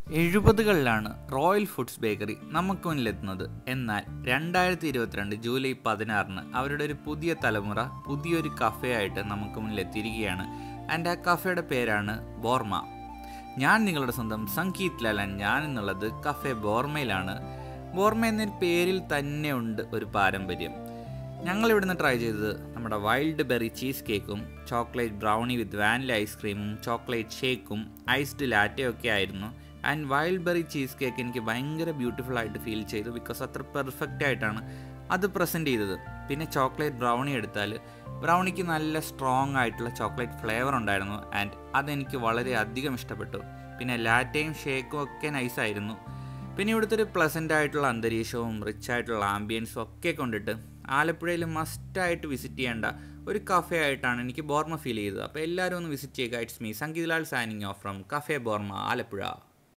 എഴുപതുകളിലാണ് royal foods bakery നമുക്ക് മുന്നിലെത്തുന്നത് എന്നാൽ രണ്ടായിരത്തി ഇരുപത്തിരണ്ട് ജൂലൈ പതിനാറിന് അവരുടെ ഒരു പുതിയ തലമുറ പുതിയൊരു കഫേ ആയിട്ട് നമുക്ക് മുന്നിലെത്തിയിരിക്കുകയാണ് ആൻഡ് ആ കഫേയുടെ പേരാണ് ബോർമ ഞാൻ നിങ്ങളുടെ സ്വന്തം സംഗീത് ലാലൻ ഞാൻ എന്നുള്ളത് കഫേ ബോർമയിലാണ് ബോർമ എന്നൊരു പേരിൽ തന്നെ ഉണ്ട് ഒരു പാരമ്പര്യം ഞങ്ങൾ ഇവിടുന്ന് ട്രൈ ചെയ്തത് നമ്മുടെ വൈൽഡ് ബെറി ചീസ് കേക്കും ചോക്ലേറ്റ് ബ്രൗണി വിത്ത് വാനില ഐസ്ക്രീമും ചോക്ലേറ്റ് ഷേക്കും ഐസ്ഡ് ലാറ്റയും ഒക്കെ ആയിരുന്നു and wild berry cheese cake എനിക്ക് ഭയങ്കര ബ്യൂട്ടിഫുൾ ആയിട്ട് ഫീൽ ചെയ്തു ബിക്കോസ് അത്ര പെർഫെക്റ്റ് ആയിട്ടാണ് അത് പ്രസൻറ്റ് ചെയ്തത് പിന്നെ ചോക്ലേറ്റ് ബ്രൗണി എടുത്താൽ ബ്രൗണിക്ക് നല്ല സ്ട്രോങ് ആയിട്ടുള്ള ചോക്ലേറ്റ് ഫ്ലേവർ ഉണ്ടായിരുന്നു ആൻഡ് അതെനിക്ക് വളരെ അധികം ഇഷ്ടപ്പെട്ടു പിന്നെ ലാറ്റയും ഷേക്കും ഒക്കെ നൈസായിരുന്നു പിന്നെ ഇവിടുത്തെ ഒരു പ്ലസൻ്റ് ആയിട്ടുള്ള അന്തരീക്ഷവും റിച്ച് ആയിട്ടുള്ള ആംബിയൻസും ഒക്കെ കൊണ്ടിട്ട് ആലപ്പുഴയിൽ മസ്റ്റായിട്ട് വിസിറ്റ് ചെയ്യേണ്ട ഒരു കഫേ ആയിട്ടാണ് എനിക്ക് ബോർമ ഫീൽ ചെയ്തത് അപ്പോൾ എല്ലാവരും ഒന്ന് വിസിറ്റ് ചെയ്യുക it's me Sangeeth Lal signing off from cafe Borma Alappuzha